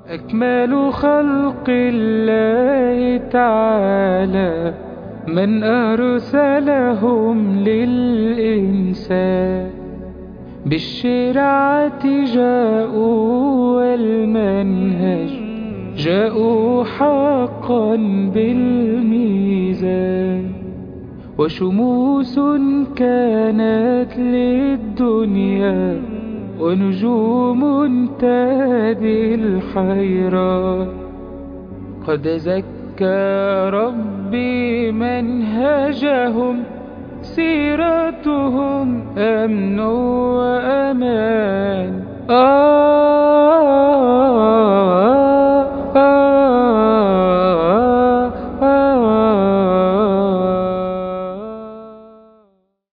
أكمل خلق الله تعالى من أرسلهم للإنسان بالشرعة جاءوا والمنهج جاءوا حقا بالميزان وشموس كانت للدنيا ونجوم تهدي الحيران قد زكى ربي منهجهم سيرتهم أمن وأمان آه آه آه آه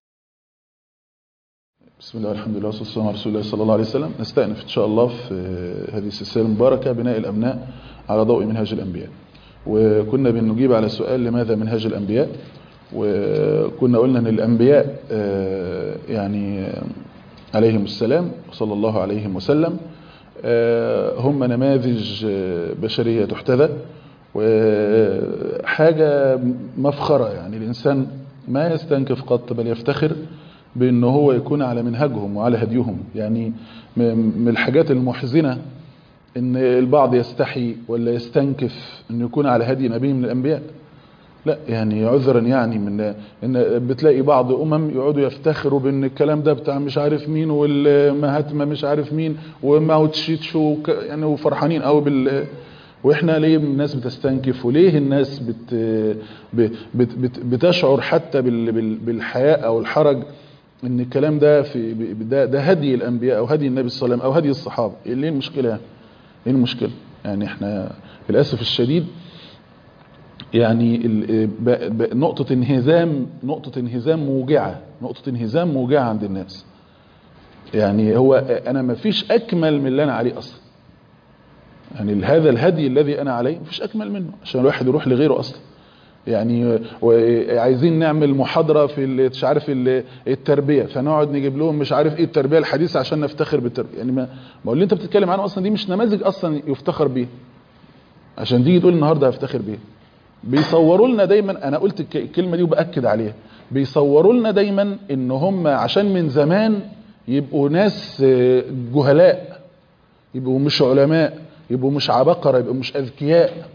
بسم الله والحمد لله والصلاة والسلام على رسول الله صلى الله عليه وسلم نستأنف إن شاء الله في هذه السلسلة المباركة بناء الأبناء على ضوء منهاج الأنبياء وكنا بنجيب على السؤال لماذا منهاج الأنبياء وكنا قلنا أن الأنبياء آه، يعني آه، عليهم السلام صلى الله عليهم وسلم آه، هم نماذج آه، بشرية تحتذى وحاجة مفخرة يعني الإنسان ما يستنكف قط بل يفتخر بأن هو يكون على منهجهم وعلى هديهم يعني م- من الحاجات المحزنة ان البعض يستحي ولا يستنكف انه يكون على هدي نبي من الانبياء لا يعني عذرا يعني من ان بتلاقي بعض امم يقعدوا يفتخروا بان الكلام ده بتاع مش عارف مين والمهاتما مش عارف مين وماو تشيتشو وك- يعني وفرحانين قوي بال واحنا ليه الناس بتستنكف وليه الناس بت بت بت بتشعر حتى بال بال بالحياء او الحرج ان الكلام ده في ده, ده هدي الانبياء او هدي النبي صلى الله عليه وسلم او هدي الصحابه ليه المشكله يعني ايه المشكله يعني احنا للاسف الشديد يعني ال- ب- ب- نقطة انهزام نقطة انهزام موجعة نقطة انهزام موجعة عند الناس يعني هو انا ما فيش اكمل من اللي انا عليه اصلا يعني هذا الهدي الذي انا عليه مفيش اكمل منه عشان الواحد يروح لغيره اصلا يعني وعايزين نعمل محاضرة في ال- مش عارف ال- التربية فنقعد نجيب لهم مش عارف ايه التربية الحديثة عشان نفتخر بالتربية يعني ما ما هو اللي انت بتتكلم عنه اصلا دي مش نماذج اصلا يفتخر بيها عشان تيجي تقول النهارده هفتخر بيها بيصوروا لنا دايما انا قلت الك- الكلمه دي وباكد عليها بيصوروا لنا دايما ان هم عشان من زمان يبقوا ناس آه، جهلاء يبقوا مش علماء يبقوا مش عبقرة يبقوا مش اذكياء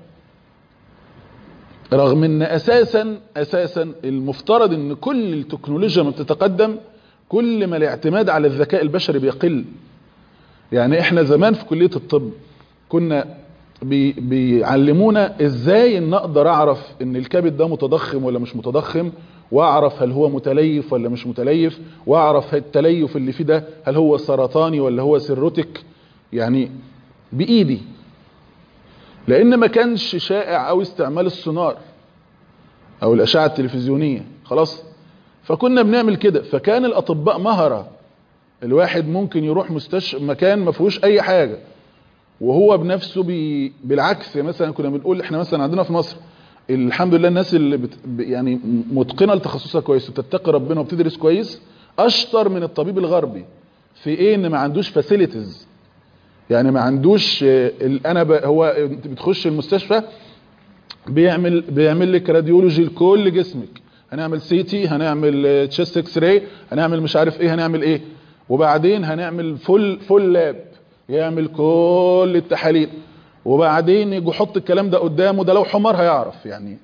رغم ان اساسا اساسا المفترض ان كل التكنولوجيا ما بتتقدم كل ما الاعتماد على الذكاء البشري بيقل يعني احنا زمان في كلية الطب كنا بي بيعلمونا ازاي ان اقدر اعرف ان الكبد ده متضخم ولا مش متضخم واعرف هل هو متليف ولا مش متليف واعرف التليف اللي فيه ده هل هو سرطاني ولا هو سيروتك يعني بايدي لان ما كانش شائع او استعمال السونار او الاشعه التلفزيونيه خلاص فكنا بنعمل كده فكان الاطباء مهره الواحد ممكن يروح مستشفى مكان ما فيهوش اي حاجه وهو بنفسه بي بالعكس مثلا كنا بنقول احنا مثلا عندنا في مصر الحمد لله الناس اللي بت يعني متقنه لتخصصها كويس وتتقي ربنا وبتدرس كويس اشطر من الطبيب الغربي في ايه ان ما عندوش فاسيلتيز يعني ما عندوش آه، ال- انا ب- هو انت بتخش المستشفى بيعمل بيعمل لك راديولوجي لكل جسمك هنعمل سي تي هنعمل تشيست اكس راي هنعمل مش عارف ايه هنعمل ايه وبعدين هنعمل فول فول لاب يعمل كل التحاليل وبعدين يجي يحط الكلام ده قدامه ده لو حمار هيعرف يعني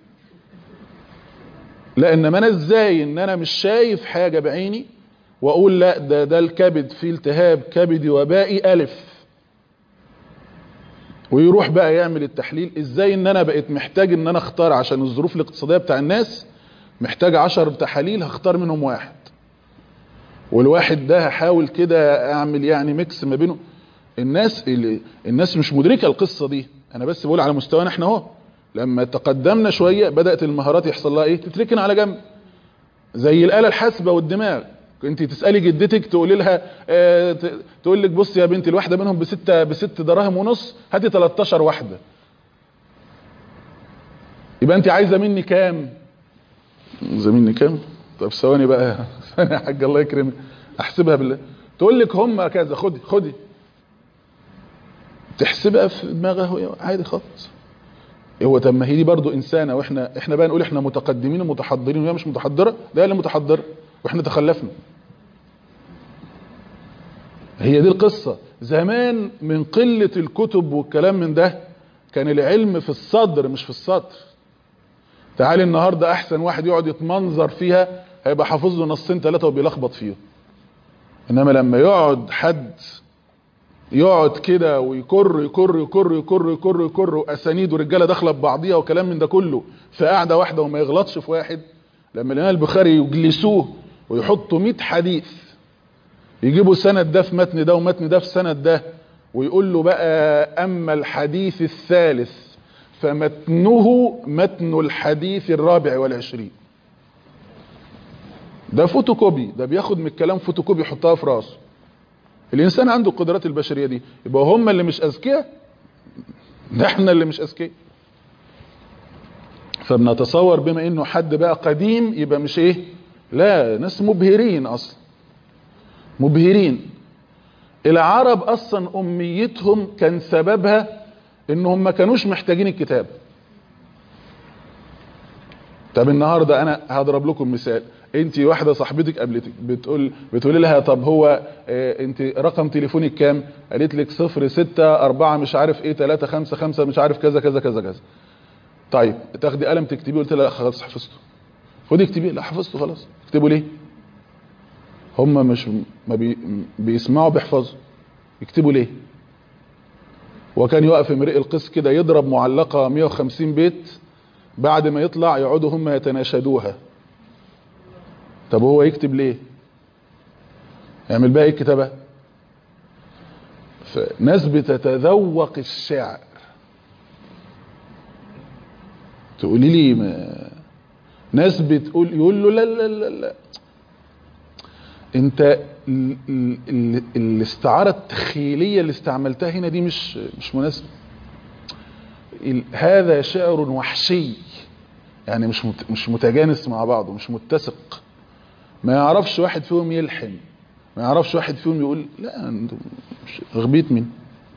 لا انما انا ازاي ان انا مش شايف حاجه بعيني واقول لا ده ده الكبد فيه التهاب كبدي وبائي الف ويروح بقى يعمل التحليل ازاي ان انا بقيت محتاج ان انا اختار عشان الظروف الاقتصاديه بتاع الناس محتاج عشر تحاليل هختار منهم واحد والواحد ده هحاول كده اعمل يعني ميكس ما بينه الناس اللي الناس مش مدركه القصه دي انا بس بقول على مستوانا احنا اهو لما تقدمنا شويه بدات المهارات يحصل لها ايه تتركن على جنب زي الاله الحاسبه والدماغ انت تسالي جدتك تقولي لها اه ت- تقول لك بص يا بنتي الواحده منهم بستة بست دراهم ونص هاتي 13 واحده يبقى انت عايزه مني كام عايزه مني كام طب ثواني بقى ثواني يا حاج الله يكرمك احسبها بالله تقول لك هم كذا خدي خدي تحسبها في دماغه عادي خالص هو طب ما هي دي برضه انسانه واحنا احنا بقى نقول احنا متقدمين ومتحضرين وهي مش متحضره ده اللي متحضر واحنا تخلفنا هي دي القصه زمان من قله الكتب والكلام من ده كان العلم في الصدر مش في السطر تعالي النهارده احسن واحد يقعد يتمنظر فيها هيبقى حافظ له نصين ثلاثه وبيلخبط فيهم انما لما يقعد حد يقعد كده ويكر يكر يكر يكر يكر يكر واسانيد ورجاله داخله ببعضيها وكلام من ده كله في قاعده واحده وما يغلطش في واحد لما الامام البخاري يجلسوه ويحطوا 100 حديث يجيبوا سند ده في متن ده ومتن ده في سند ده ويقول له بقى اما الحديث الثالث فمتنه متن الحديث الرابع والعشرين ده فوتوكوبي ده بياخد من الكلام فوتوكوبي يحطها في راسه الانسان عنده القدرات البشريه دي يبقى هم اللي مش اذكياء ده احنا اللي مش اذكياء فبنتصور بما انه حد بقى قديم يبقى مش ايه لا ناس مبهرين اصلا مبهرين العرب اصلا اميتهم كان سببها انهم ما كانوش محتاجين الكتاب طب النهارده انا هضرب لكم مثال انت واحده صاحبتك قابلتك بتقول بتقولي لها طب هو اه انت رقم تليفونك كام قالت لك 0 6 4 مش عارف ايه 3 5 5 مش عارف كذا كذا كذا كذا طيب تاخدي قلم تكتبيه قلت لها لا خلاص حفظته خدي اكتبيه لا حفظته خلاص اكتبوا ليه هم مش ما بي بيسمعوا بيحفظوا يكتبوا ليه وكان يقف امرئ القس كده يضرب معلقه 150 بيت بعد ما يطلع يقعدوا هم يتناشدوها طب هو يكتب ليه يعمل بقى ايه الكتابه فناس بتتذوق الشعر تقولي لي ما ناس بتقول يقول له لا لا لا لا انت ال ال ال الاستعاره التخيليه اللي استعملتها هنا دي مش مش مناسبه هذا شعر وحشي يعني مش مش متجانس مع بعضه مش متسق ما يعرفش واحد فيهم يلحن ما يعرفش واحد فيهم يقول لا انتوا مش غبيت مين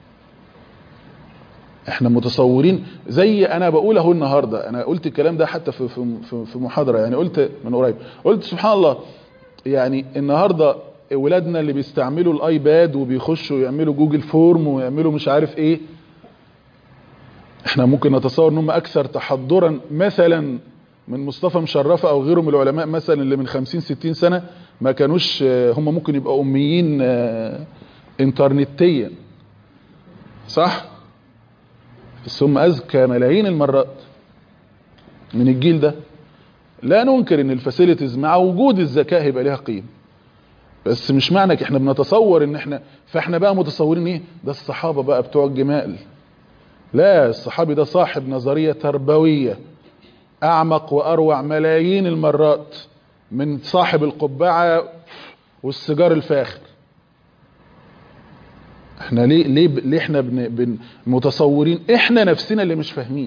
احنا متصورين زي انا بقول اهو النهارده انا قلت الكلام ده حتى في في في محاضره يعني قلت من قريب قلت سبحان الله يعني النهارده ولادنا اللي بيستعملوا الايباد وبيخشوا يعملوا جوجل فورم ويعملوا مش عارف ايه احنا ممكن نتصور ان هم اكثر تحضرا مثلا من مصطفى مشرفه او غيره من العلماء مثلا اللي من 50 60 سنه ما كانوش هم ممكن يبقوا اميين انترنتيا صح بس هم اذكى ملايين المرات من الجيل ده لا ننكر ان الفاسيلتيز مع وجود الذكاء هيبقى ليها قيمه بس مش معنى احنا بنتصور ان احنا فاحنا بقى متصورين ايه ده الصحابه بقى بتوع الجمال لا الصحابي ده صاحب نظريه تربويه اعمق واروع ملايين المرات من صاحب القبعه والسيجار الفاخر احنا ليه ليه ليه احنا بن بن متصورين احنا نفسنا اللي مش فاهمين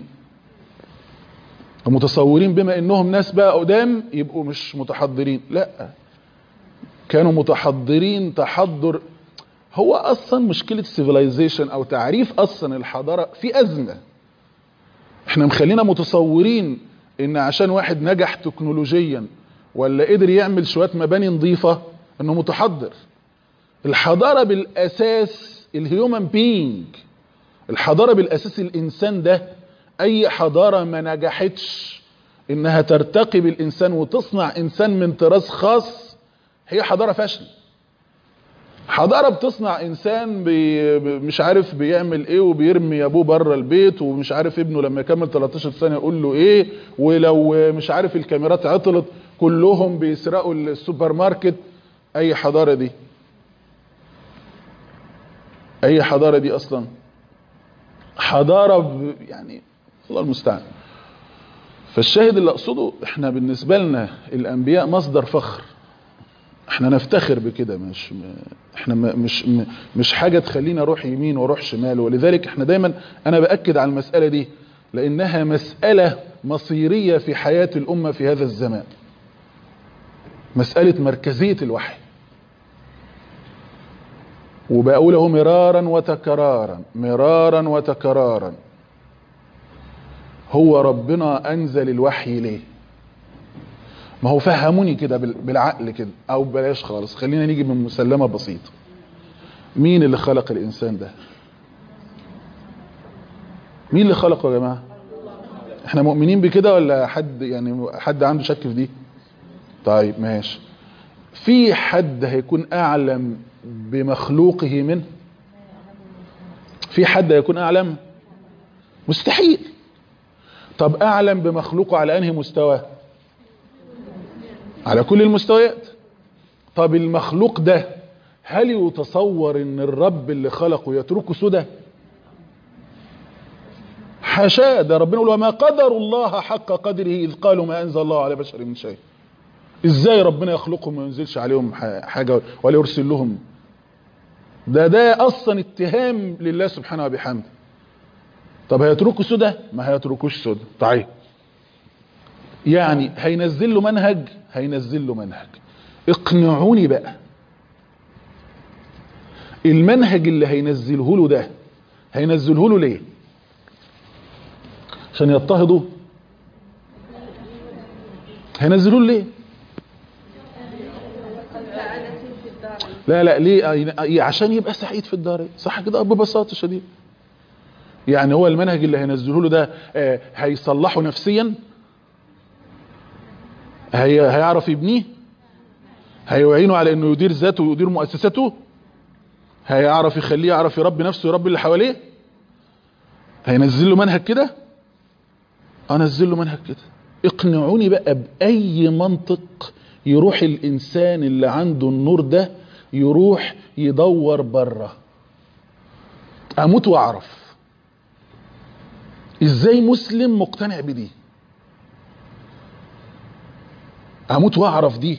متصورين بما انهم ناس بقى قدام يبقوا مش متحضرين لا كانوا متحضرين تحضر هو اصلا مشكله السيفيلايزيشن او تعريف اصلا الحضاره في ازمه احنا مخلينا متصورين ان عشان واحد نجح تكنولوجيا ولا قدر يعمل شويه مباني نظيفه انه متحضر الحضاره بالاساس الهيومن بينج الحضاره بالاساس الانسان ده اي حضاره ما نجحتش انها ترتقي بالانسان وتصنع انسان من طراز خاص هي حضاره فاشله حضاره بتصنع انسان بي مش عارف بيعمل ايه وبيرمي ابوه بره البيت ومش عارف ابنه لما يكمل 13 سنه يقول له ايه ولو مش عارف الكاميرات عطلت كلهم بيسرقوا السوبر ماركت اي حضاره دي اي حضاره دي اصلا حضاره يعني الله المستعان فالشاهد اللي اقصده احنا بالنسبه لنا الانبياء مصدر فخر احنا نفتخر بكده مش احنا مش مش حاجه تخلينا اروح يمين واروح شمال ولذلك احنا دايما انا باكد على المساله دي لانها مساله مصيريه في حياه الامه في هذا الزمان مساله مركزيه الوحي وبقوله مرارا وتكرارا مرارا وتكرارا هو ربنا انزل الوحي ليه ما هو فهموني كده بال- بالعقل كده او بلاش خالص خلينا نيجي من مسلمة بسيطة مين اللي خلق الانسان ده مين اللي خلقه يا جماعة احنا مؤمنين بكده ولا حد يعني حد عنده شك في دي طيب ماشي في حد هيكون اعلم بمخلوقه منه في حد هيكون اعلم مستحيل طب اعلم بمخلوقه على انهي مستوى على كل المستويات طب المخلوق ده هل يتصور ان الرب اللي خلقه يتركه سدى حاشاه ده ربنا يقول وما قدر الله حق قدره اذ قالوا ما انزل الله على بشر من شيء ازاي ربنا يخلقهم وما ينزلش عليهم ح- حاجه ولا يرسل لهم ده ده اصلا اتهام لله سبحانه وبحمده طب هيتركوا سدى ما هيتركوش سدى طيب يعني هينزل له منهج هينزل له منهج اقنعوني بقى المنهج اللي هينزله له ده هينزله له ليه عشان يضطهدوا هينزلوه له ليه لا لا ليه آه، عشان يبقى سعيد في الدار صح كده ببساطه شديده يعني هو المنهج اللي هينزله له ده آه، هيصلحه نفسيا هي هيعرف يبنيه هيعينه على انه يدير ذاته ويدير مؤسسته هيعرف يخليه يعرف يربي نفسه ويربي اللي حواليه هينزل له منهج كده انزل له منهج كده اقنعوني بقى باي منطق يروح الانسان اللي عنده النور ده يروح يدور بره اموت واعرف ازاي مسلم مقتنع بدي اموت واعرف دي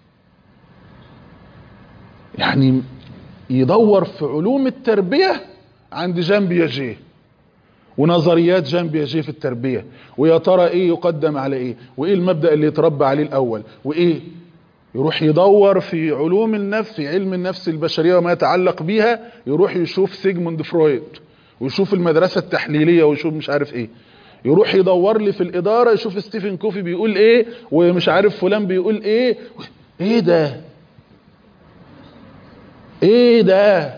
يعني يدور في علوم التربية عند جان بياجيه ونظريات جان بياجيه في التربية ويا ترى ايه يقدم على ايه وايه المبدأ اللي يتربى عليه الاول وايه يروح يدور في علوم النفس في علم النفس البشرية وما يتعلق بيها يروح يشوف سيجموند فرويد ويشوف المدرسة التحليلية ويشوف مش عارف ايه يروح يدور لي في الإدارة يشوف ستيفن كوفي بيقول ايه ومش عارف فلان بيقول ايه ايه ده ايه ده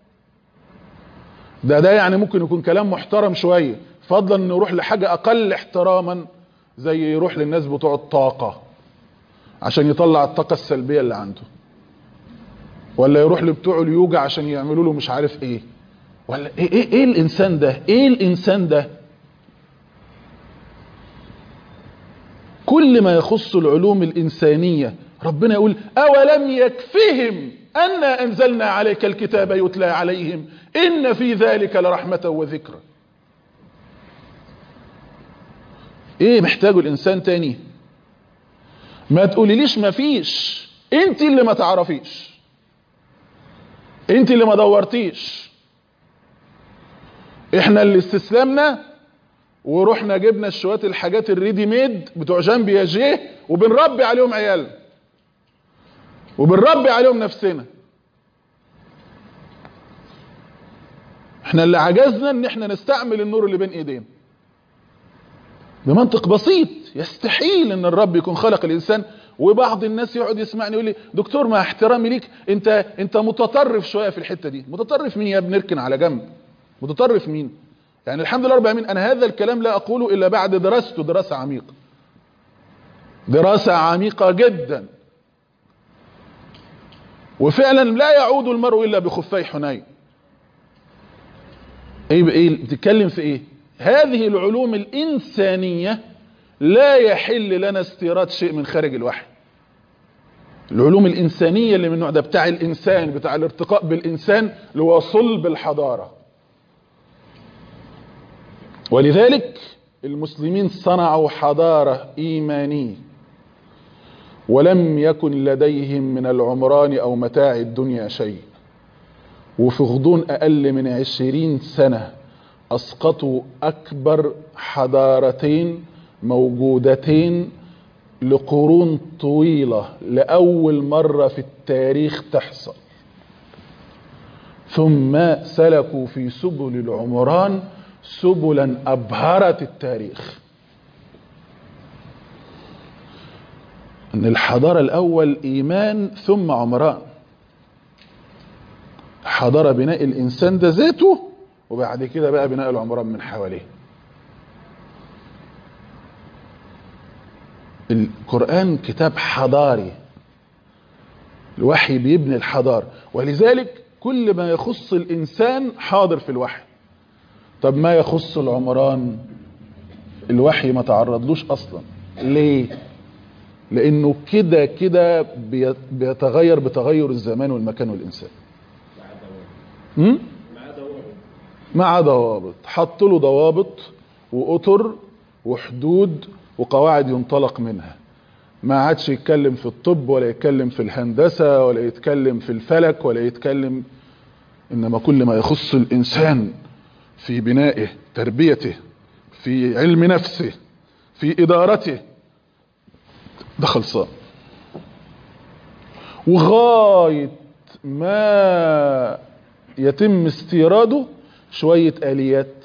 ده ده يعني ممكن يكون كلام محترم شوية فضلا انه يروح لحاجة اقل احتراما زي يروح للناس بتوع الطاقة عشان يطلع الطاقة السلبية اللي عنده ولا يروح لبتوع اليوجا عشان يعملوا له مش عارف ايه ولا ايه ايه, إيه الانسان ده ايه الانسان ده كل ما يخص العلوم الانسانية ربنا يقول اولم يكفهم أنا أنزلنا عليك الكتاب يتلى عليهم إن في ذلك لرحمة وذكرى إيه محتاجه الإنسان تاني ما تقوليليش ما فيش انت اللي ما تعرفيش انت اللي ما دورتيش احنا اللي استسلمنا ورحنا جبنا الشوات الحاجات الريدي ميد بتوع جان بياجيه وبنربي عليهم عيالنا وبنربي عليهم نفسنا احنا اللي عجزنا ان احنا نستعمل النور اللي بين ايدينا بمنطق بسيط يستحيل ان الرب يكون خلق الانسان وبعض الناس يقعد يسمعني يقول لي دكتور مع احترامي ليك انت انت متطرف شويه في الحته دي متطرف مين يا ابني اركن على جنب متطرف مين يعني الحمد لله رب العالمين انا هذا الكلام لا اقوله الا بعد دراسته دراسه عميقه دراسه عميقه جدا وفعلا لا يعود المرء الا بخفي حنين ايه ايه بتتكلم في ايه هذه العلوم الانسانيه لا يحل لنا استيراد شيء من خارج الوحي العلوم الانسانيه اللي من النوع ده بتاع الانسان بتاع الارتقاء بالانسان اللي هو صلب الحضاره ولذلك المسلمين صنعوا حضاره ايمانيه ولم يكن لديهم من العمران او متاع الدنيا شيء وفي غضون اقل من عشرين سنة اسقطوا اكبر حضارتين موجودتين لقرون طويلة لأول مرة في التاريخ تحصل ثم سلكوا في سبل العمران سبلا أبهرت التاريخ أن الحضارة الأول إيمان ثم عمران حضارة بناء الإنسان ده ذاته وبعد كده بقى بناء العمران من حواليه القرآن كتاب حضاري الوحي بيبني الحضارة ولذلك كل ما يخص الإنسان حاضر في الوحي طب ما يخص العمران الوحي ما تعرضلوش أصلا ليه لأنه كده كده بي- بيتغير بتغير الزمان والمكان والإنسان م? مع ضوابط حط له ضوابط وأطر وحدود وقواعد ينطلق منها ما عادش يتكلم في الطب ولا يتكلم في الهندسة ولا يتكلم في الفلك ولا يتكلم إنما كل ما يخص الإنسان في بنائه تربيته في علم نفسه في إدارته ده خلصان وغاية ما يتم استيراده شوية آليات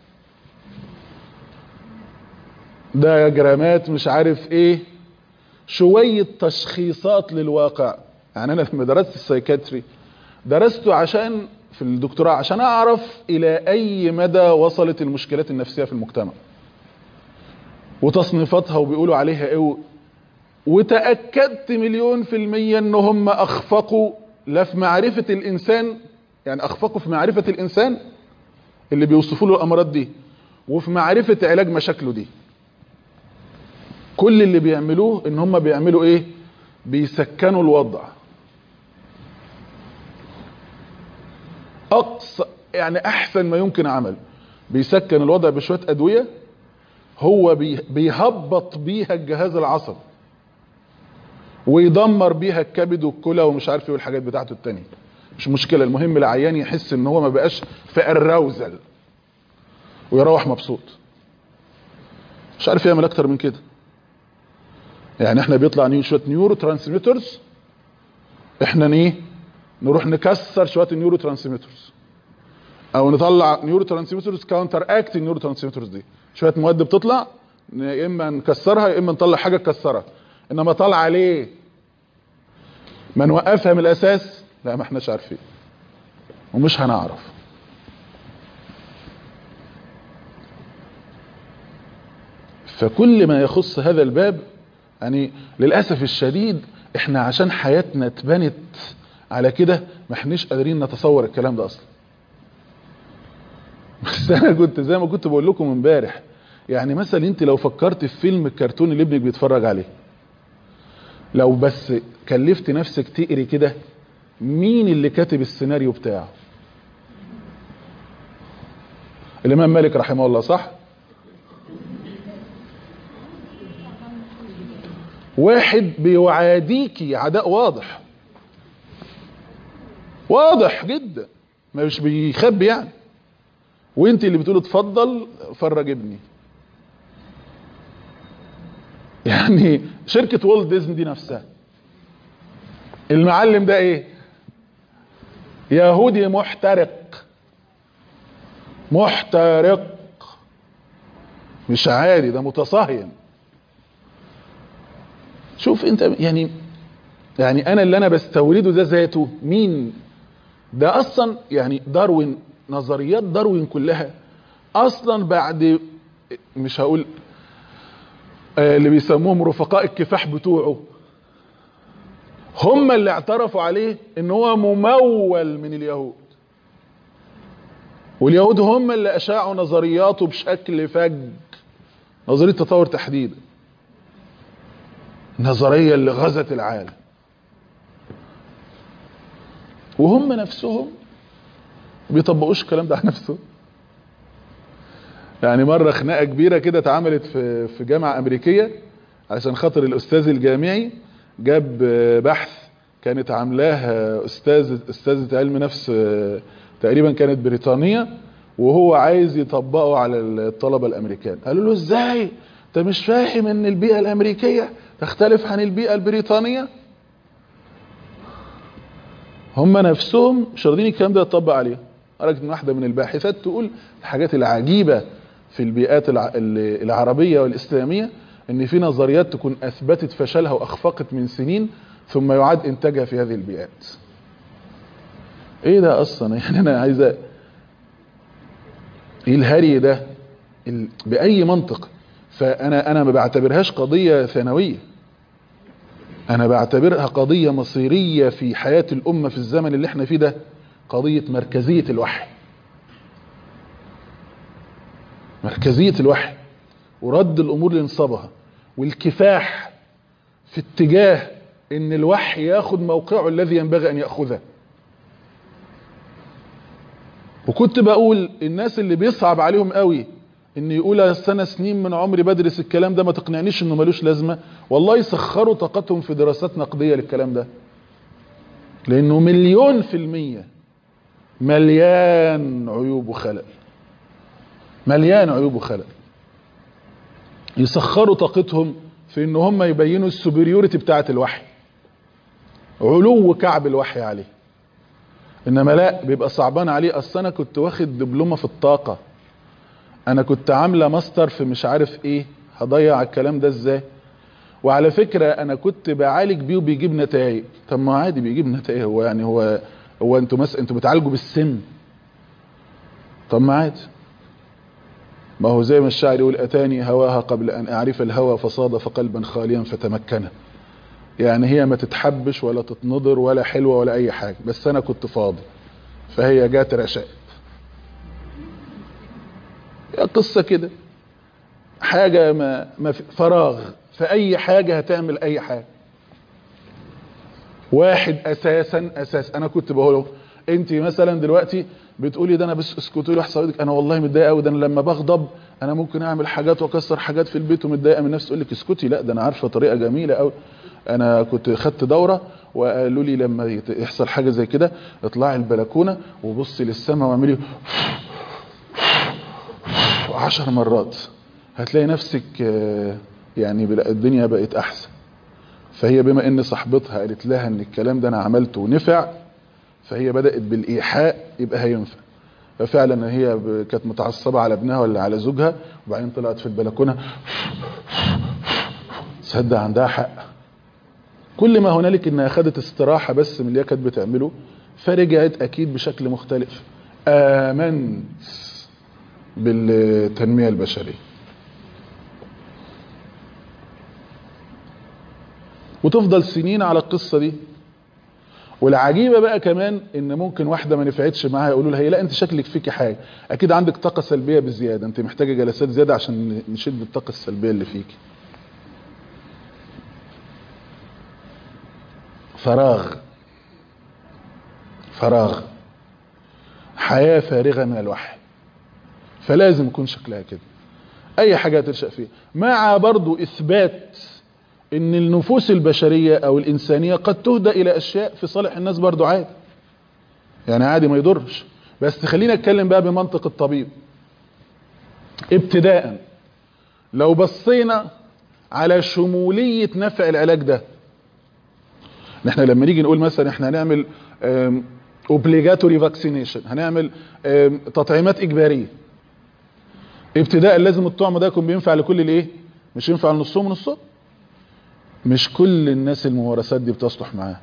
دياجرامات مش عارف ايه شوية تشخيصات للواقع يعني انا لما درست السايكاتري درسته عشان في الدكتوراه عشان اعرف الى اي مدى وصلت المشكلات النفسية في المجتمع وتصنيفاتها وبيقولوا عليها ايه وتأكدت مليون في المية ان هم اخفقوا لا في معرفة الانسان يعني اخفقوا في معرفة الانسان اللي بيوصفوا له الامراض دي وفي معرفة علاج مشاكله دي كل اللي بيعملوه ان هم بيعملوا ايه بيسكنوا الوضع اقصى يعني احسن ما يمكن عمل بيسكن الوضع بشوية ادوية هو بي بيهبط بيها الجهاز العصبي ويدمر بيها الكبد والكلى ومش عارف ايه والحاجات بتاعته التانية مش مشكلة المهم العيان يحس ان هو ما بقاش في الروزل ويروح مبسوط مش عارف يعمل اكتر من كده يعني احنا بيطلع نيو شويه نيورو ترانسميترز احنا ايه نروح نكسر شويه النيورو ترانسميترز او نطلع نيورو ترانسميترز كاونتر اكت النيورو ترانسميترز دي شويه مواد بتطلع يا اما نكسرها يا اما نطلع حاجه تكسرها انما طالعه ليه ما نوقفها من الاساس لا ما احناش عارفين ومش هنعرف فكل ما يخص هذا الباب يعني للأسف الشديد احنا عشان حياتنا اتبنت على كده ما احناش قادرين نتصور الكلام ده اصلا بس انا كنت زي ما كنت بقول لكم امبارح يعني مثلا انت لو فكرت في فيلم الكرتون اللي ابنك بيتفرج عليه لو بس كلفت نفسك تقري كده مين اللي كاتب السيناريو بتاعه الامام مالك رحمه الله صح واحد بيعاديكي عداء واضح واضح جدا مش بيخبي يعني وانت اللي بتقول اتفضل فرج ابني يعني شركة والت ديزني دي نفسها المعلم ده ايه يهودي محترق محترق مش عادي ده متصهين شوف انت يعني يعني انا اللي انا بستورده ده ذاته مين ده اصلا يعني داروين نظريات داروين كلها اصلا بعد مش هقول آه اللي بيسموهم رفقاء الكفاح بتوعه هم اللي اعترفوا عليه ان هو ممول من اليهود واليهود هم اللي اشاعوا نظرياته بشكل فج نظريه تطور تحديدا النظريه اللي غزت العالم وهم نفسهم بيطبقوش الكلام ده على نفسهم يعني مرة خناقة كبيرة كده اتعملت في في جامعة أمريكية عشان خاطر الأستاذ الجامعي جاب بحث كانت عاملاه أستاذ أستاذة علم نفس تقريبا كانت بريطانية وهو عايز يطبقه على الطلبة الأمريكان قالوا له إزاي؟ أنت مش فاهم إن البيئة الأمريكية تختلف عن البيئة البريطانية؟ هم نفسهم مش راضيين الكلام ده يطبق عليهم قرأت ان واحده من الباحثات تقول الحاجات العجيبه في البيئات الع- ال- العربيه والاسلاميه ان في نظريات تكون اثبتت فشلها واخفقت من سنين ثم يعاد انتاجها في هذه البيئات ايه ده اصلا يعني انا عايز أ- ايه الهري ده ال- باي منطق فانا انا ما بعتبرهاش قضيه ثانويه انا بعتبرها قضيه مصيريه في حياه الامه في الزمن اللي احنا فيه ده قضيه مركزيه الوحي مركزيه الوحي ورد الامور لنصابها والكفاح في اتجاه ان الوحي ياخد موقعه الذي ينبغي ان ياخذه وكنت بقول الناس اللي بيصعب عليهم قوي ان يقول السنة سنين من عمري بدرس الكلام ده ما تقنعنيش انه ملوش لازمة والله يسخروا طاقتهم في دراسات نقدية للكلام ده لانه مليون في المية مليان عيوب وخلل مليان عيوب وخلل يسخروا طاقتهم في ان هم يبينوا السوبريوريتي بتاعة الوحي علو كعب الوحي عليه انما لا بيبقى صعبان عليه اصل انا كنت واخد دبلومه في الطاقه انا كنت عامله ماستر في مش عارف ايه هضيع الكلام ده ازاي وعلى فكره انا كنت بعالج بيه وبيجيب نتائج طب ما عادي بيجيب نتائج هو يعني هو هو انتوا مثلا انتوا بتعالجوا بالسم طب ما عادي ما هو زي ما الشاعر يقول اتاني هواها قبل ان اعرف الهوى فصادف قلبا خاليا فتمكنه يعني هي ما تتحبش ولا تتنضر ولا حلوة ولا اي حاجة بس انا كنت فاضي فهي جات رشقت يا قصة كده حاجة ما, ما في فراغ فاي حاجة هتعمل اي حاجة واحد اساسا اساس انا كنت بقوله انت مثلا دلوقتي بتقولي ده انا بس اسكتي لي واحد صاحبتك انا والله متضايق قوي ده انا لما بغضب انا ممكن اعمل حاجات واكسر حاجات في البيت ومتضايقه من نفسي تقول لك اسكتي لا ده انا عارفه طريقه جميله قوي انا كنت خدت دوره وقالوا لي لما يت- يحصل حاجه زي كده اطلعي البلكونه وبصي للسماء واعملي عشر مرات هتلاقي نفسك آه، يعني بلا- الدنيا بقت احسن فهي بما ان صاحبتها قالت لها ان الكلام ده انا عملته ونفع فهي بدأت بالايحاء يبقى هينفع ففعلا هي ب- كانت متعصبة على ابنها ولا على زوجها وبعدين طلعت في البلكونة تصدق عندها حق كل ما هنالك انها خدت استراحة بس من اللي هي كانت بتعمله فرجعت اكيد بشكل مختلف امنت بالتنمية البشرية وتفضل سنين على القصة دي والعجيبة بقى كمان ان ممكن واحدة ما نفعتش معاها يقولوا لها هي لا انت شكلك فيكي حاجة اكيد عندك طاقة سلبية بزيادة انت محتاجة جلسات زيادة عشان نشد الطاقة السلبية اللي فيكي فراغ فراغ حياة فارغة من الوحي فلازم يكون شكلها كده اي حاجة تنشأ فيها مع برضو اثبات ان النفوس البشرية او الانسانية قد تهدى الى اشياء في صالح الناس برضو عادي يعني عادي ما يضرش بس خلينا اتكلم بقى بمنطق الطبيب ابتداء لو بصينا على شمولية نفع العلاج ده نحن لما نيجي نقول مثلا احنا هنعمل اوبليجاتوري فاكسينيشن هنعمل آم، تطعيمات اجباريه ابتداء لازم الطعم ده يكون بينفع لكل الايه مش ينفع لنصهم ونصهم مش كل الناس الممارسات دي بتصلح معاها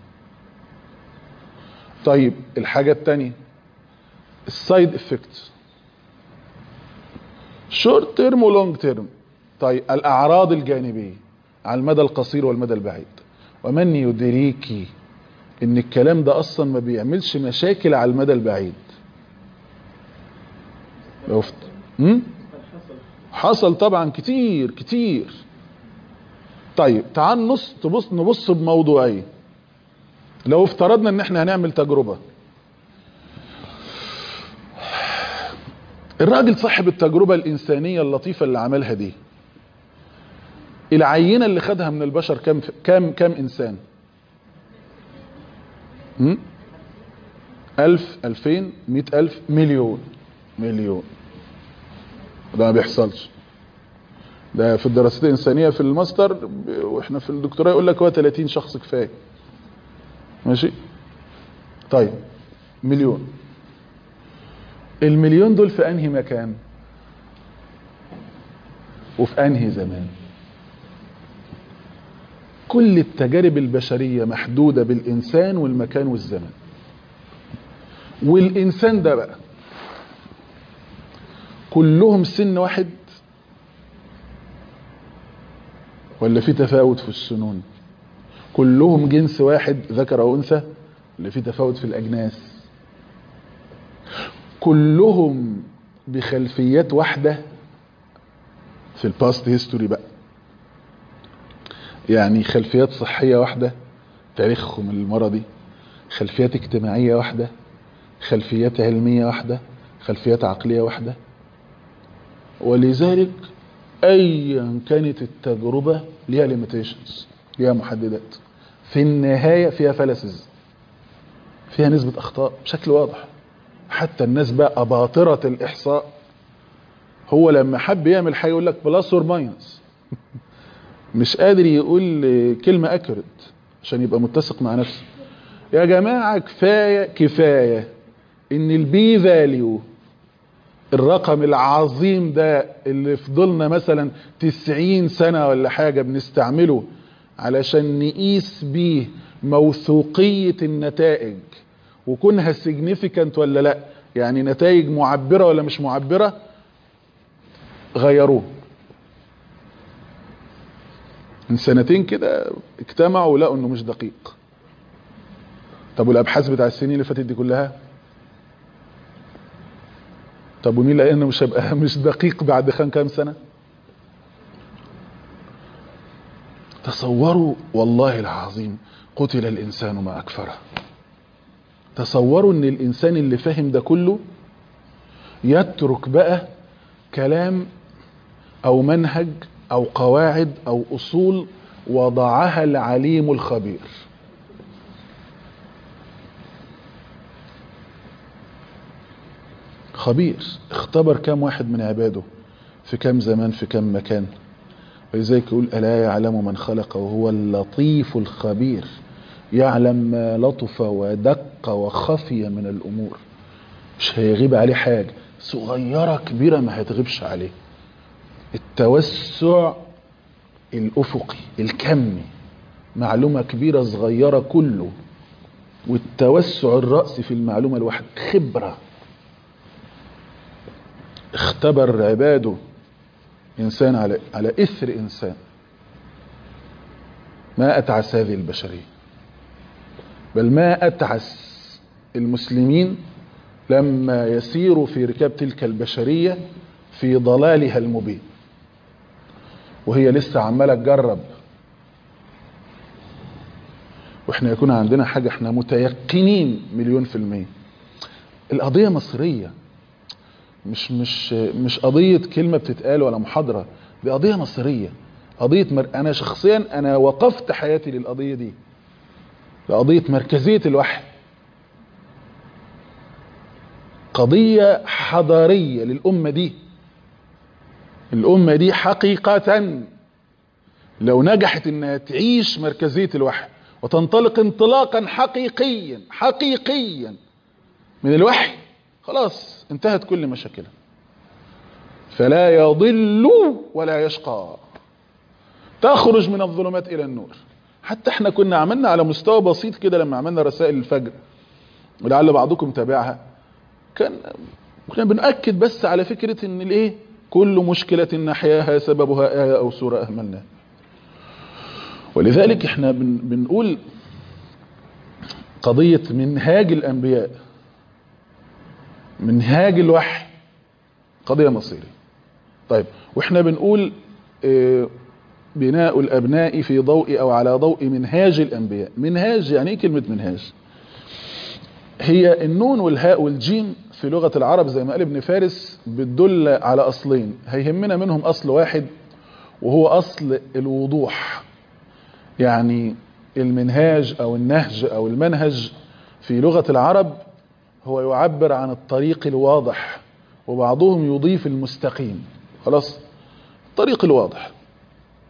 طيب الحاجة التانية السايد افكت شورت تيرم ولونج تيرم طيب الاعراض الجانبية على المدى القصير والمدى البعيد ومن يدريكي ان الكلام ده اصلا ما بيعملش مشاكل على المدى البعيد لو فت... م? حصل طبعا كتير كتير طيب تعال نص تبص نبص بموضوعيه لو افترضنا ان احنا هنعمل تجربة الراجل صاحب التجربة الانسانية اللطيفة اللي عملها دي العينة اللي خدها من البشر كم كم كم انسان هم؟ الف الفين مئة الف مليون مليون ده ما بيحصلش ده في الدراسات الانسانيه في الماستر ب- واحنا في الدكتوراه يقول لك هو 30 شخص كفايه ماشي طيب مليون المليون دول في انهي مكان وفي انهي زمان كل التجارب البشرية محدودة بالإنسان والمكان والزمن والإنسان ده بقى كلهم سن واحد ولا في تفاوت في السنون كلهم جنس واحد ذكر أو أنثى ولا في تفاوت في الأجناس كلهم بخلفيات واحدة في الباست هيستوري بقى يعني خلفيات صحية واحدة تاريخهم المرضي خلفيات اجتماعية واحدة خلفيات علمية واحدة خلفيات عقلية واحدة ولذلك ايا كانت التجربة ليها ليميتيشنز ليها محددات في النهاية فيها فلسز فيها نسبة اخطاء بشكل واضح حتى الناس بقى اباطرة الاحصاء هو لما حب يعمل حاجة يقول لك بلس اور ماينس مش قادر يقول كلمة اكوريت عشان يبقى متسق مع نفسه يا جماعة كفاية كفاية ان البي فاليو الرقم العظيم ده اللي فضلنا مثلا تسعين سنة ولا حاجة بنستعمله علشان نقيس بيه موثوقية النتائج وكونها significant ولا لا يعني نتائج معبرة ولا مش معبرة غيروه من سنتين كده اجتمعوا ولقوا انه مش دقيق طب والابحاث بتاع السنين اللي فاتت دي كلها طب ومين لقى انه مش هيبقى مش دقيق بعد خان كام سنه تصوروا والله العظيم قتل الانسان ما اكفره تصوروا ان الانسان اللي فاهم ده كله يترك بقى كلام او منهج او قواعد او اصول وضعها العليم الخبير خبير اختبر كم واحد من عباده في كم زمان في كم مكان ولذلك يقول ألا يعلم من خلق وهو اللطيف الخبير يعلم ما لطف ودق وخفي من الأمور مش هيغيب عليه حاجة صغيرة كبيرة ما هتغيبش عليه التوسع الأفقي الكمي معلومة كبيرة صغيرة كله والتوسع الرأسي في المعلومة الواحدة خبرة اختبر عباده انسان على على اثر انسان ما اتعس هذه البشريه بل ما اتعس المسلمين لما يسيروا في ركاب تلك البشريه في ضلالها المبين وهي لسه عماله تجرب واحنا يكون عندنا حاجه احنا متيقنين مليون في الميه القضيه مصريه مش مش مش قضية كلمة بتتقال ولا محاضرة دي قضية مصرية قضية مر... أنا شخصيا أنا وقفت حياتي للقضية دي لقضية مركزية الوحي قضية حضارية للأمة دي الأمة دي حقيقة لو نجحت إنها تعيش مركزية الوحي وتنطلق انطلاقا حقيقيا حقيقيا من الوحي خلاص انتهت كل مشاكلها فلا يضل ولا يشقى تخرج من الظلمات الى النور حتى احنا كنا عملنا على مستوى بسيط كده لما عملنا رسائل الفجر ولعل بعضكم تابعها كان كنا بنأكد بس على فكرة ان الايه كل مشكلة نحياها سببها آية او سورة اهملناها ولذلك احنا بن بنقول قضية منهاج الانبياء منهاج الوحي قضية مصيرية طيب واحنا بنقول اه بناء الابناء في ضوء او على ضوء منهاج الانبياء منهاج يعني ايه كلمة منهاج هي النون والهاء والجيم في لغة العرب زي ما قال ابن فارس بتدل على اصلين هيهمنا منهم اصل واحد وهو اصل الوضوح يعني المنهاج او النهج او المنهج في لغة العرب هو يعبر عن الطريق الواضح وبعضهم يضيف المستقيم خلاص الطريق الواضح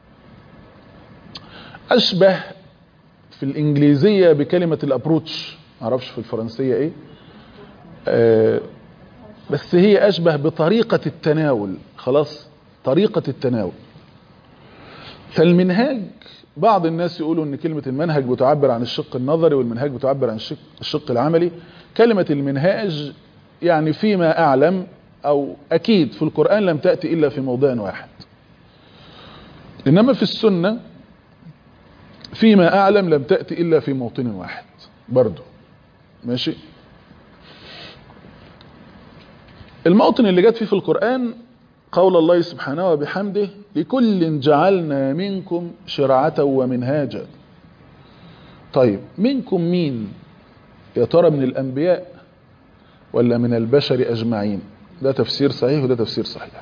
أشبه في الإنجليزية بكلمة الأبروتش معرفش في الفرنسية ايه آه بس هي اشبه بطريقة التناول خلاص طريقة التناول فالمنهاج بعض الناس يقولوا ان كلمة المنهج بتعبر عن الشق النظري والمنهاج بتعبر عن الشق, الشق العملي كلمة المنهاج يعني فيما اعلم او اكيد في القرآن لم تأتي الا في موضع واحد انما في السنة فيما اعلم لم تأتي الا في موطن واحد برضو ماشي الموطن اللي جت فيه في القرآن قول الله سبحانه وبحمده لكل جعلنا منكم شرعة ومنهاجا طيب منكم مين يا ترى من الأنبياء ولا من البشر أجمعين ده تفسير صحيح وده تفسير صحيح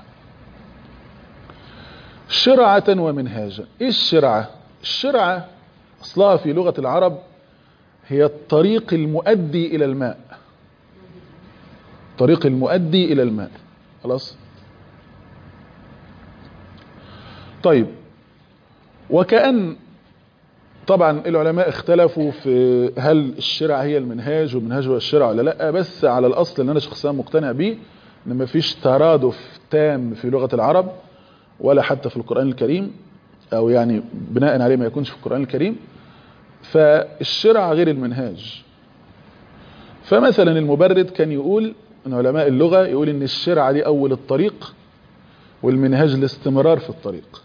شرعة ومنهاجا ايه الشرعة الشرعة اصلها في لغة العرب هي الطريق المؤدي الى الماء طريق المؤدي الى الماء خلاص طيب وكأن طبعا العلماء اختلفوا في هل الشرع هي المنهاج والمنهاج هو الشرع ولا لا بس على الاصل اللي انا شخصيا مقتنع بيه ان مفيش ترادف تام في لغة العرب ولا حتى في القرآن الكريم او يعني بناء عليه ما يكونش في القرآن الكريم فالشرع غير المنهاج فمثلا المبرد كان يقول ان علماء اللغة يقول ان الشرع دي اول الطريق والمنهاج الاستمرار في الطريق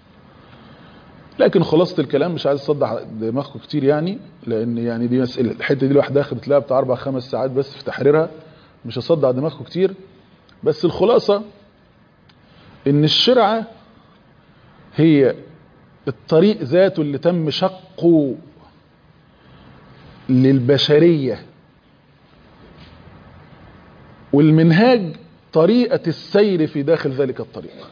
لكن خلاصة الكلام مش عايز اصدع دماغكم كتير يعني لان يعني دي مسألة الحتة دي لوحدها خدت لها بتاع اربع خمس ساعات بس في تحريرها مش هصدع دماغكم كتير بس الخلاصة ان الشرعة هي الطريق ذاته اللي تم شقه للبشرية والمنهاج طريقة السير في داخل ذلك الطريق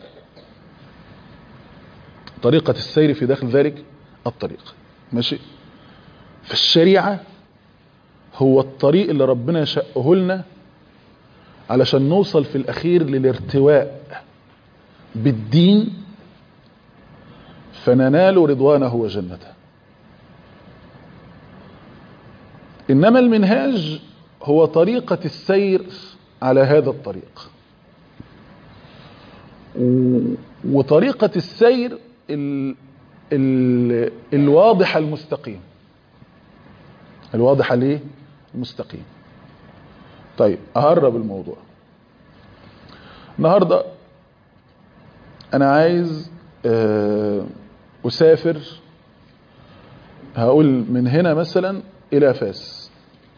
طريقة السير في داخل ذلك الطريق ماشي فالشريعة هو الطريق اللي ربنا شقه لنا علشان نوصل في الأخير للارتواء بالدين فننال رضوانه وجنته إنما المنهاج هو طريقة السير على هذا الطريق وطريقة السير ال ال الواضحة المستقيم الواضحة ليه المستقيم طيب أهرب الموضوع النهاردة أنا عايز أسافر هقول من هنا مثلا إلى فاس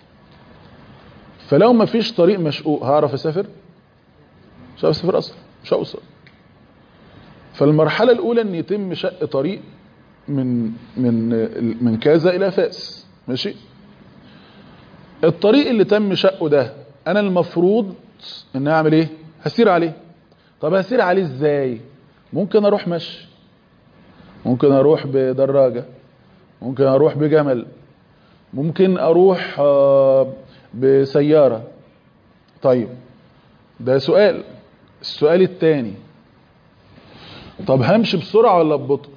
فلو ما فيش طريق مشقوق هعرف أسافر مش هعرف أسافر أصلا مش هوصل فالمرحلة الأولى أن يتم شق طريق من من من كذا إلى فاس ماشي الطريق اللي تم شقه ده أنا المفروض أن أعمل إيه هسير عليه طب هسير عليه إزاي ممكن أروح مشي ممكن أروح بدراجة ممكن أروح بجمل ممكن أروح بسيارة طيب ده سؤال السؤال الثاني طب همشي بسرعة ولا ببطء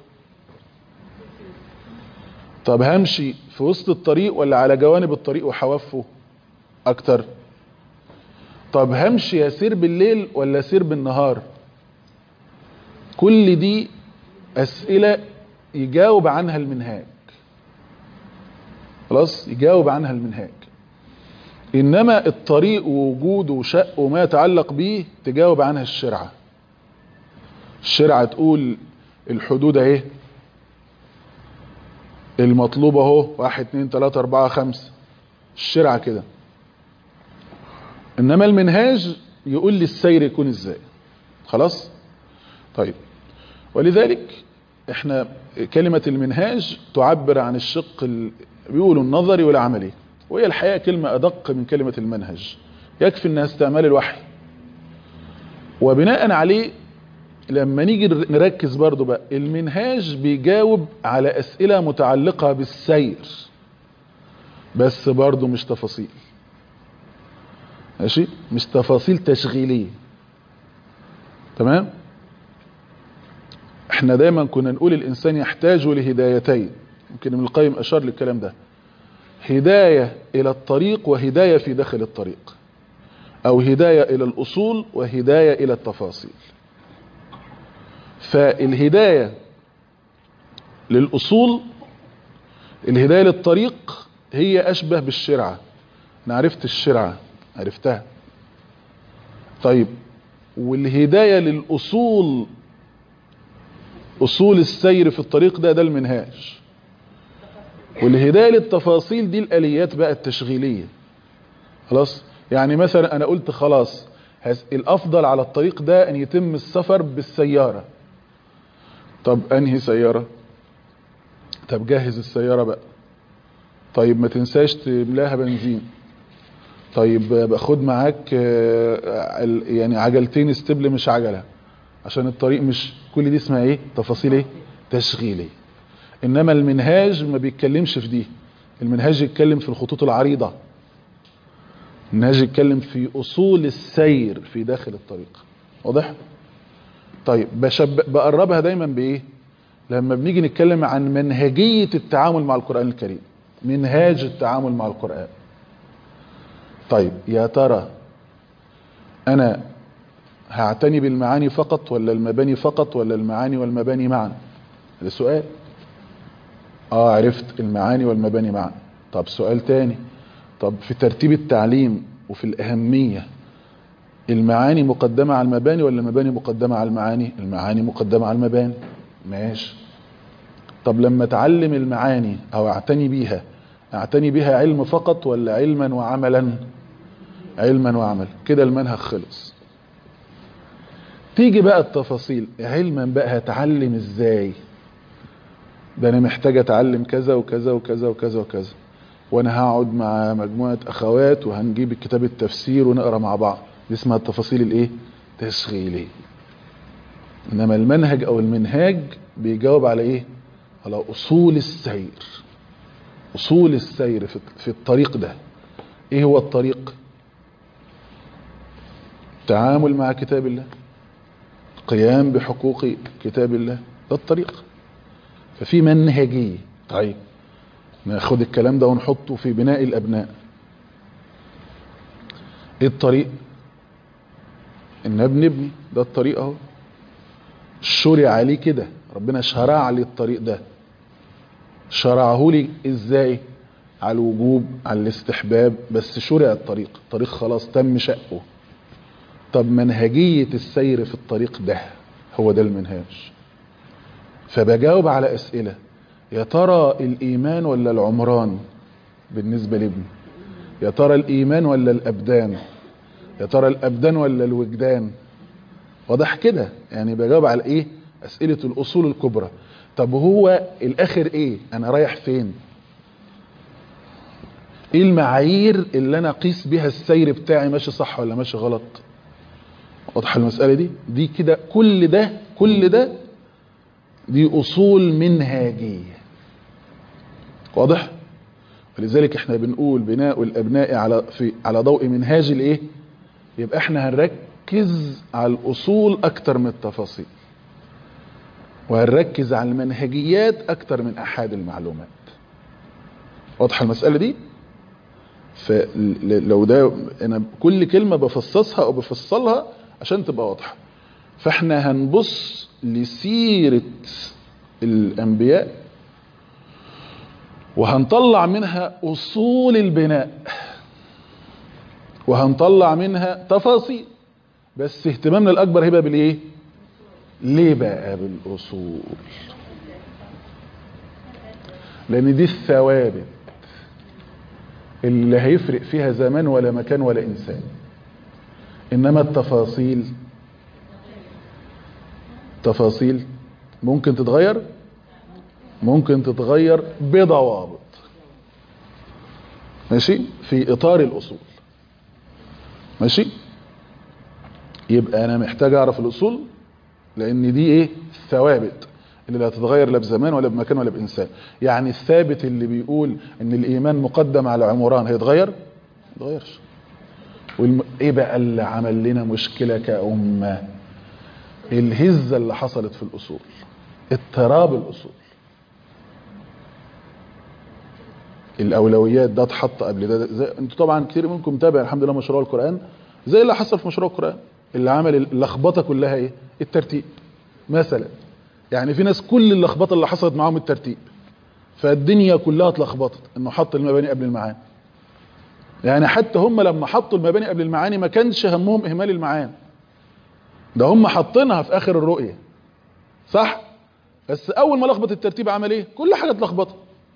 طب همشي في وسط الطريق ولا على جوانب الطريق وحوافه اكتر طب همشي اسير بالليل ولا اسير بالنهار كل دي اسئلة يجاوب عنها المنهاج خلاص يجاوب عنها المنهاج انما الطريق ووجوده وشق وما يتعلق به تجاوب عنها الشرعه الشرعة تقول الحدود اهي المطلوب اهو واحد اتنين تلاتة اربعة خمسة الشرعة كده انما المنهاج يقول لي السير يكون ازاي خلاص طيب ولذلك احنا كلمة المنهاج تعبر عن الشق بيقولوا النظري والعملي وهي الحقيقة كلمة ادق من كلمة المنهج يكفي انها استعمال الوحي وبناء عليه لما نيجي نركز برضو بقى المنهاج بيجاوب على اسئلة متعلقة بالسير بس برضو مش تفاصيل ماشي مش تفاصيل تشغيلية تمام احنا دايما كنا نقول الانسان يحتاج لهدايتين يمكن ابن القيم اشار للكلام ده هداية إلى الطريق وهداية في داخل الطريق أو هداية إلى الأصول وهداية إلى التفاصيل فالهداية للأصول الهداية للطريق هي أشبه بالشرعة أنا عرفت الشرعة عرفتها طيب والهداية للأصول أصول السير في الطريق ده ده المنهاج والهداية للتفاصيل دي الآليات بقى التشغيلية خلاص يعني مثلا أنا قلت خلاص هس- الأفضل على الطريق ده أن يتم السفر بالسيارة طب أنهي سيارة طب جهز السيارة بقى طيب ما تنساش تملاها بنزين طيب باخد معاك آه، ال- يعني عجلتين استبل مش عجلة عشان الطريق مش كل دي اسمها ايه تفاصيل ايه تشغيلية انما المنهاج ما بيتكلمش في دي المنهاج يتكلم في الخطوط العريضة المنهاج يتكلم في اصول السير في داخل الطريق واضح طيب بشب... بقربها دايما بايه لما بنيجي نتكلم عن منهجية التعامل مع القرآن الكريم منهاج التعامل مع القرآن طيب يا ترى انا هعتني بالمعاني فقط ولا المباني فقط ولا المعاني والمباني معا ده سؤال اه عرفت المعاني والمباني معا طب سؤال تاني طب في ترتيب التعليم وفي الأهمية المعاني مقدمة على المباني ولا المباني مقدمة على المعاني المعاني مقدمة على المباني ماشي طب لما اتعلم المعاني او اعتني بيها اعتني بيها علم فقط ولا علما وعملا علما وعمل كده المنهج خلص تيجي بقى التفاصيل علما بقى هتعلم ازاي ده انا محتاج اتعلم كذا وكذا وكذا وكذا وكذا وانا هقعد مع مجموعة اخوات وهنجيب كتاب التفسير ونقرا مع بعض دي اسمها التفاصيل الايه تشغيليه انما المنهج او المنهاج بيجاوب على ايه على اصول السير اصول السير في في الطريق ده ايه هو الطريق التعامل مع كتاب الله قيام بحقوق كتاب الله ده الطريق ففي منهجية طيب ناخد الكلام ده ونحطه في بناء الابناء ايه الطريق ان بنبني ده الطريق اهو شرع عليه كده ربنا شرع لي الطريق ده شرعه لي ازاي على الوجوب على الاستحباب بس شرع الطريق الطريق خلاص تم شقه طب منهجية السير في الطريق ده هو ده المنهاج فبجاوب على اسئلة يا ترى الايمان ولا العمران بالنسبة لابني يا ترى الايمان ولا الابدان يا ترى الابدان ولا الوجدان واضح كده يعني بجاوب على ايه اسئلة الاصول الكبرى طب هو الاخر ايه انا رايح فين ايه المعايير اللي انا اقيس بيها السير بتاعي ماشي صح ولا ماشي غلط واضحه المساله دي دي كده كل ده كل ده دي اصول منهاجيه واضح ولذلك احنا بنقول بناء الابناء على في على ضوء منهاج الايه يبقى احنا هنركز على الاصول اكتر من التفاصيل وهنركز على المنهجيات اكتر من احاد المعلومات واضحه المساله دي فلو ده انا كل كلمه بفصصها او بفصلها عشان تبقى واضحه فاحنا هنبص لسيره الانبياء وهنطلع منها اصول البناء وهنطلع منها تفاصيل بس اهتمامنا الاكبر هيبقى بالايه ليه بقى بالاصول لان دي الثوابت اللي هيفرق فيها زمان ولا مكان ولا انسان انما التفاصيل تفاصيل ممكن تتغير ممكن تتغير بضوابط ماشي في اطار الاصول ماشي يبقى انا محتاج اعرف الاصول لان دي ايه ثوابت اللي لا تتغير لا بزمان ولا بمكان ولا بانسان يعني الثابت اللي بيقول ان الايمان مقدم على عمران هيتغير ما يتغيرش والم... ايه بقى اللي عمل لنا مشكله كامه الهزه اللي حصلت في الاصول اضطراب الاصول الاولويات ده اتحط قبل ده, ده زي انتوا طبعا كتير منكم متابع الحمد لله مشروع القران زي اللي حصل في مشروع القران اللي عمل اللخبطه كلها ايه الترتيب مثلا يعني في ناس كل اللخبطه اللي حصلت معاهم الترتيب فالدنيا كلها اتلخبطت انه حط المباني قبل المعاني يعني حتى هم لما حطوا المباني قبل المعاني ما كانش همهم اهمال المعاني ده هم حاطينها في اخر الرؤيه صح بس اول ما لخبط الترتيب عمل ايه كل حاجه اتلخبطت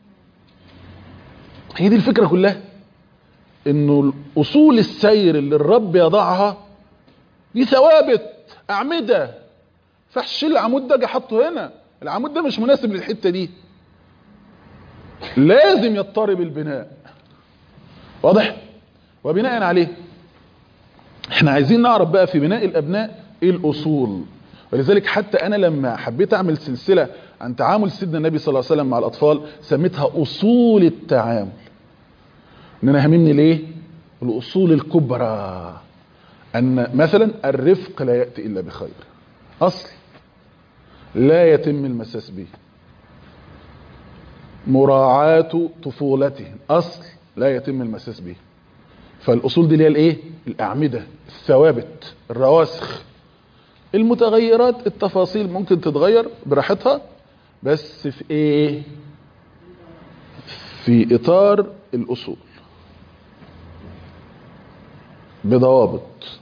هي دي الفكره كلها انه اصول السير اللي الرب يضعها دي ثوابت اعمده فحش العمود ده جه حطه هنا العمود ده مش مناسب للحته دي لازم يضطرب البناء واضح وبناء عليه احنا عايزين نعرف بقى في بناء الابناء ايه الاصول ولذلك حتى انا لما حبيت اعمل سلسله عن تعامل سيدنا النبي صلى الله عليه وسلم مع الاطفال سميتها اصول التعامل ان انا هممني ليه الاصول الكبرى ان مثلا الرفق لا ياتي الا بخير اصل لا يتم المساس به مراعاة طفولتهم اصل لا يتم المساس به فالاصول دي اللي هي الايه الاعمده الثوابت الرواسخ المتغيرات التفاصيل ممكن تتغير براحتها بس في ايه في اطار الاصول بضوابط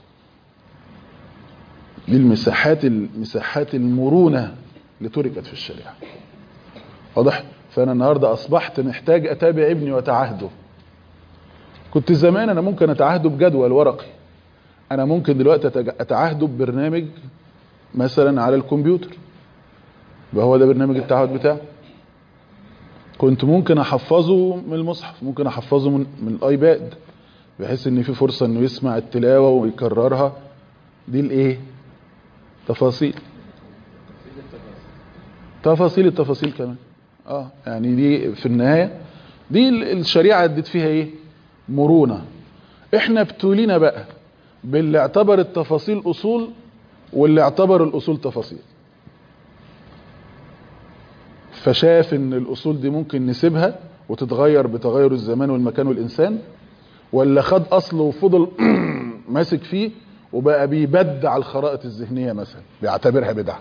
دي المساحات المساحات المرونه اللي تركت في الشريعه واضح فانا النهارده اصبحت محتاج اتابع ابني واتعهده كنت زمان انا ممكن اتعهده بجدول ورقي انا ممكن دلوقتي اتعهده ببرنامج مثلا على الكمبيوتر يبقى هو ده برنامج التعهد بتاعه كنت ممكن احفظه من المصحف ممكن احفظه من, من الايباد بحيث ان في فرصه انه يسمع التلاوه ويكررها دي الايه تفاصيل تفاصيل التفاصيل كمان اه يعني دي في النهايه دي الشريعه ادت فيها ايه مرونه احنا ابتلينا بقى باللي اعتبر التفاصيل اصول واللي اعتبر الاصول تفاصيل فشاف ان الاصول دي ممكن نسيبها وتتغير بتغير الزمان والمكان والانسان ولا خد اصله وفضل ماسك فيه وبقى بيبدع الخرائط الذهنيه مثلا بيعتبرها بدعه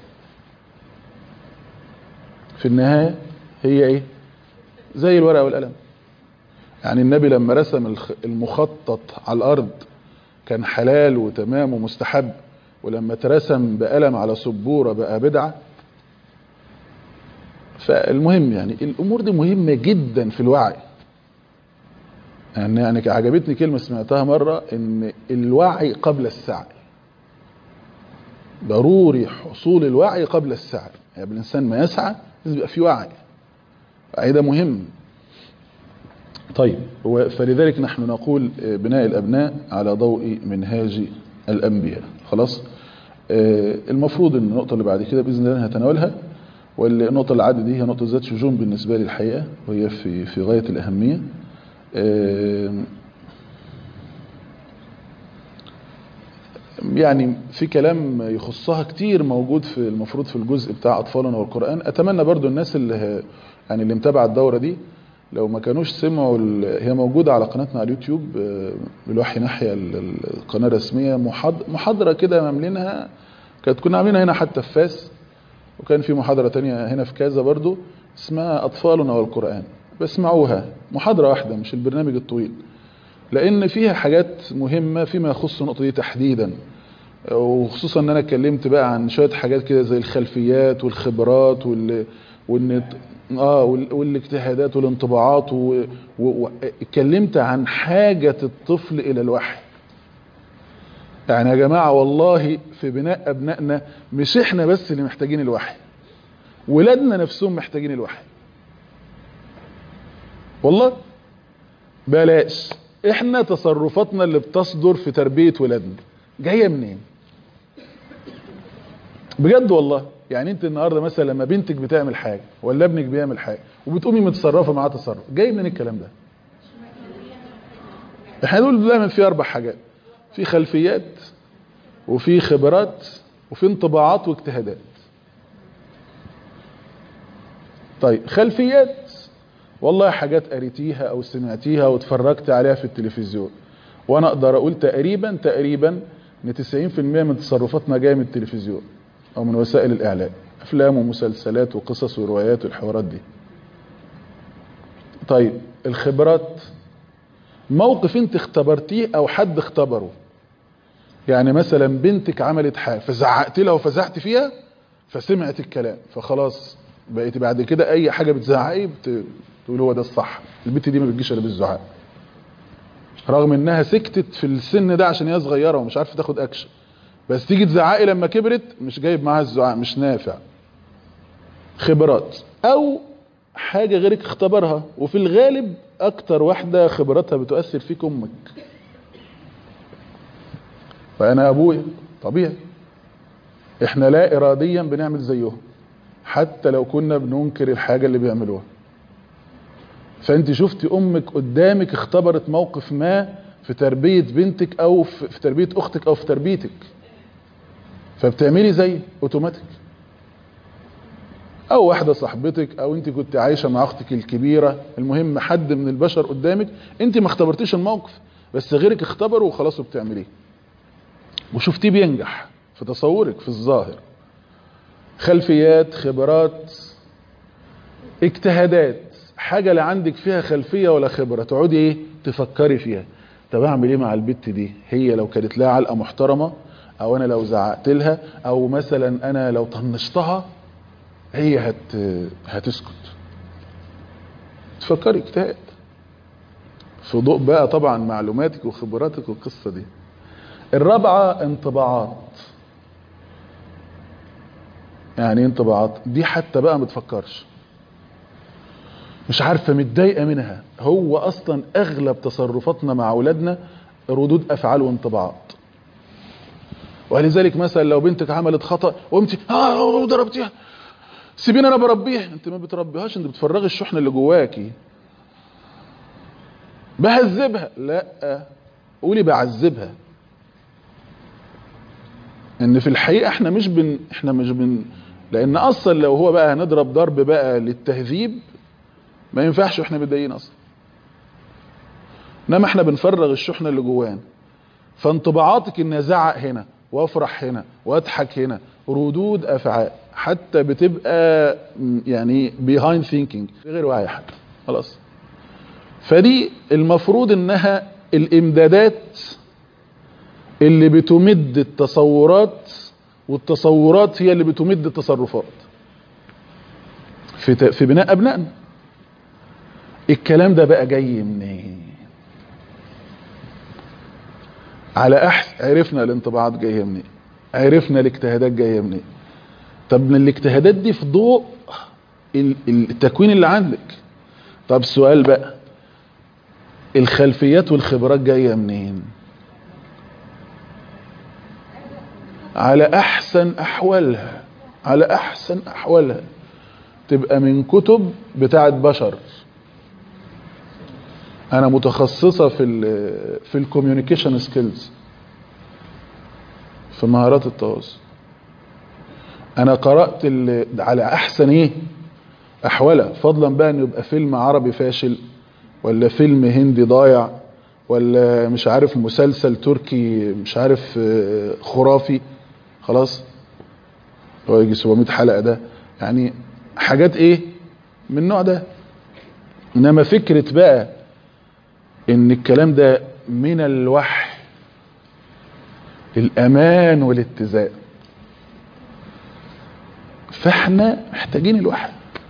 في النهايه هي ايه زي الورقه والقلم يعني النبي لما رسم المخطط على الارض كان حلال وتمام ومستحب ولما اترسم بقلم على سبوره بقى بدعه فالمهم يعني الامور دي مهمه جدا في الوعي يعني يعني عجبتني كلمه سمعتها مره ان الوعي قبل السعي ضروري حصول الوعي قبل السعي يعني الانسان ما يسعى لازم يبقى في وعي الوعي ده مهم طيب فلذلك نحن نقول بناء الابناء على ضوء منهاج الانبياء خلاص المفروض ان النقطه اللي بعد كده باذن الله هتناولها والنقطه اللي عادة دي هي نقطه ذات شجون بالنسبه لي الحقيقه وهي في في غايه الاهميه يعني في كلام يخصها كتير موجود في المفروض في الجزء بتاع اطفالنا والقران اتمنى برضو الناس اللي يعني اللي متابعه الدوره دي لو ما كانوش سمعوا هي موجوده على قناتنا على اليوتيوب بالوحي ناحيه القناه الرسميه محاضره كده عاملينها كانت كنا عاملينها هنا حتى في فاس وكان في محاضره تانية هنا في كذا برضو اسمها اطفالنا والقران بسمعوها محاضره واحده مش البرنامج الطويل لان فيها حاجات مهمه فيما يخص النقطه دي تحديدا وخصوصا ان انا اتكلمت بقى عن شويه حاجات كده زي الخلفيات والخبرات وال وان اه والاجتهادات والانطباعات واتكلمت عن حاجه الطفل الى الوحي يعني يا جماعه والله في بناء ابنائنا مش احنا بس اللي محتاجين الوحي ولادنا نفسهم محتاجين الوحي والله بلاش احنا تصرفاتنا اللي بتصدر في تربيه ولادنا جايه منين بجد والله يعني انت النهارده مثلا لما بنتك بتعمل حاجه ولا ابنك بيعمل حاجه وبتقومي متصرفه معاه تصرف جاي منين الكلام ده احنا دول بنعمل فيه اربع حاجات في خلفيات وفي خبرات وفي انطباعات واجتهادات طيب خلفيات والله حاجات قريتيها او سمعتيها واتفرجت عليها في التلفزيون وانا اقدر اقول تقريبا تقريبا ان 90% من تصرفاتنا جايه من التلفزيون او من وسائل الاعلام افلام ومسلسلات وقصص وروايات والحوارات دي طيب الخبرات موقف انت اختبرتيه او حد اختبره يعني مثلا بنتك عملت حاجه فزعقت لها وفزعت فيها فسمعت الكلام فخلاص بقيت بعد كده اي حاجه بتزعقي بت... تقول هو ده الصح البنت دي ما بتجيش الا بالزعاق رغم انها سكتت في السن ده عشان هي صغيره ومش عارفه تاخد اكشن بس تيجي تزعقي لما كبرت مش جايب معاها الزعاق مش نافع خبرات او حاجه غيرك اختبرها وفي الغالب اكتر واحده خبراتها بتؤثر فيك امك فانا ابويا طبيعي احنا لا اراديا بنعمل زيهم حتى لو كنا بننكر الحاجه اللي بيعملوها فانت شفتي امك قدامك اختبرت موقف ما في تربيه بنتك او في في تربيه اختك او في تربيتك فبتعملي زي اوتوماتيك او واحده صاحبتك او انت كنت عايشه مع اختك الكبيره المهم حد من البشر قدامك انت ما اختبرتيش الموقف بس غيرك اختبره وخلاص وبتعمليه وشفتيه بينجح في تصورك في الظاهر خلفيات خبرات اجتهادات حاجه لا عندك فيها خلفيه ولا خبره تقعدي ايه تفكري فيها طب اعمل ايه مع البت دي هي لو كانت لها علقه محترمه او انا لو زعقت لها او مثلا انا لو طنشتها هي هت هتسكت تفكري اجتهاد في ضوء بقى طبعا معلوماتك وخبراتك والقصه دي الرابعه انطباعات يعني ايه انطباعات دي حتى بقى ما تفكرش مش عارفه متضايقه منها هو اصلا اغلب تصرفاتنا مع اولادنا ردود افعال وانطباعات ولذلك مثلا لو بنتك عملت خطا وقمتي اه وضربتيها سيبيني انا بربيها انت ما بتربيهاش انت بتفرغي الشحنه اللي جواكي بهذبها لا قولي بعذبها ان في الحقيقه احنا مش بن احنا مش بن لان اصلا لو هو بقى هنضرب ضرب بقى للتهذيب ما ينفعش واحنا متضايقين اصلا انما احنا بنفرغ الشحنه اللي جوانا فانطباعاتك ان ازعق هنا وافرح هنا واضحك هنا ردود افعال حتى بتبقى م- يعني behind thinking غير واعي حتى خلاص فدي المفروض انها الامدادات اللي بتمد التصورات والتصورات هي اللي بتمد التصرفات في ت- في بناء ابنائنا الكلام ده بقى جاي منين على احسن عرفنا الانطباعات جايه منين عرفنا الاجتهادات جايه منين طب من الاجتهادات دي في ضوء ال- ال- التكوين اللي عندك طب السؤال بقى الخلفيات والخبرات جايه منين على احسن احوالها على احسن احوالها تبقى من كتب بتاعت بشر انا متخصصه في ال في الكوميونيكيشن سكيلز في مهارات التواصل انا قرات ال- على احسن ايه احوالها فضلا بقى انه يبقى فيلم عربي فاشل ولا فيلم هندي ضايع ولا مش عارف مسلسل تركي مش عارف آه، خرافي خلاص هو يجي 700 حلقه ده يعني حاجات ايه من النوع ده انما فكره بقى ان الكلام ده من الوحي الامان والاتزان فاحنا محتاجين الوحي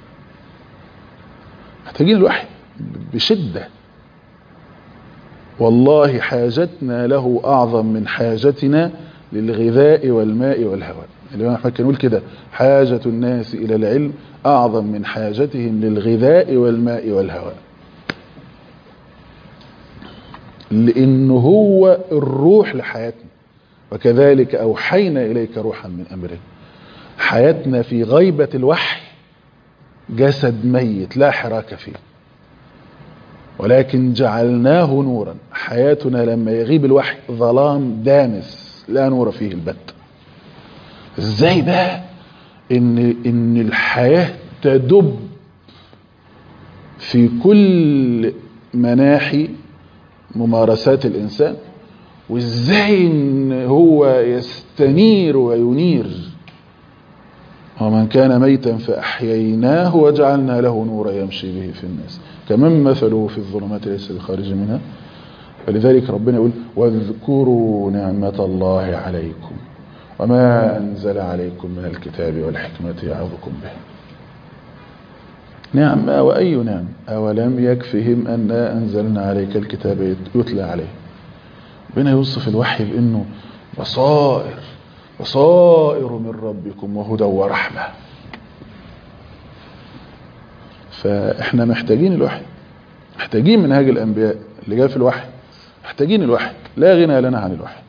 محتاجين الوحي بشده والله حاجتنا له اعظم من حاجتنا للغذاء والماء والهواء الامام احمد كان يقول كده حاجه الناس الى العلم اعظم من حاجتهم للغذاء والماء والهواء لانه هو الروح لحياتنا وكذلك اوحينا اليك روحا من امرنا حياتنا في غيبه الوحي جسد ميت لا حراك فيه ولكن جعلناه نورا حياتنا لما يغيب الوحي ظلام دامس لا نور فيه البت ازاي بقى ان ان الحياه تدب في كل مناحي ممارسات الإنسان وإزاي إن هو يستنير وينير ومن كان ميتا فأحييناه وجعلنا له نورا يمشي به في الناس كمن مثله في الظلمات ليس بخارج منها فلذلك ربنا يقول واذكروا نعمة الله عليكم وما أنزل عليكم من الكتاب والحكمة يعظكم به نعمة وأي نعم أولم يكفهم أنا أنزلنا عليك الكتاب يتلى عليه ربنا يوصف الوحي بأنه بصائر بصائر من ربكم وهدى ورحمة فإحنا محتاجين الوحي محتاجين منهاج الأنبياء اللي جاء في الوحي محتاجين الوحي لا غنى لنا عن الوحي